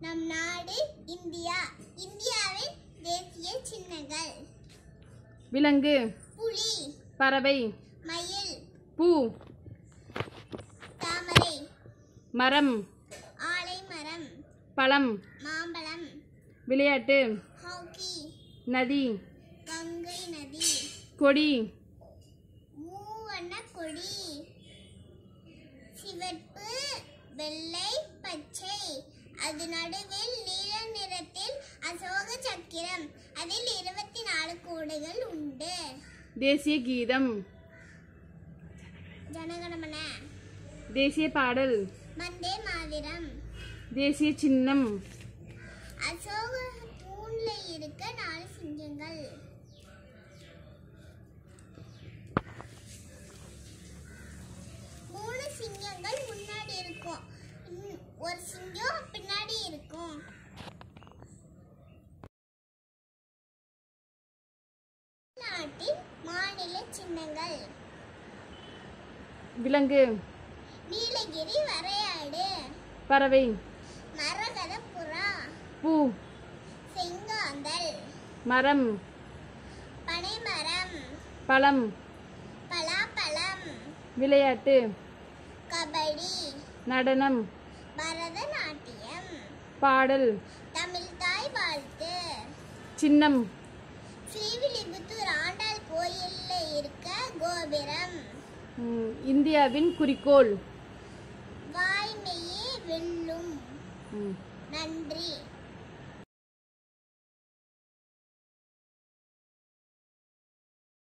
நம் நாடு இந்தியா இந்தியாவின் தேசிய சின்னங்கள் விலங்கு புலி பறவை மயில் பூ தாமரை மரம் ஆலைமரம் பழம் மாம்பழம் விளையாட்டு ஹாக்கி நதி கங்கை நதி கொடி மூவண்ண கொடி சிவப்பு வெள்ளை பச்சை அது நடுவில் நீல நிறத்தில் அசோக சக்கிரம் அதில் இருபத்தி நாலு கோடுகள் உண்டு தேசிய கீதம் ஜனகணமன தேசிய பாடல் வந்தே மாதிரம் தேசிய சின்னம் அசோக தூண்ல இருக்க நாலு சிங்கங்கள் மூணு சிங்கங்கள் முன்னாடி இருக்கும் இன்- ஒரு சிங்கம் பின்னாடி இருக்கும் நாட்டின் மாநில சின்னங்கள் விலங்கு நீலகிரி வரையாடு பறவை மரகத புறா பூ செங்காந்தல் மரம் பனைமரம் பழம் பலாப்பழம் விளையாட்டு கபடி நடனம் பரதநாட்டியம் பாடல் தமிழ் தாய் வாழ்த்து சின்னம் ஸ்ரீவில்லிபுத்தூர் ஆண்டாள் கோயில்ல இருக்க கோபுரம் ம், இந்தியாவின் குறிக்கோள் வாய்மையே வெல்லும் ம். நன்றி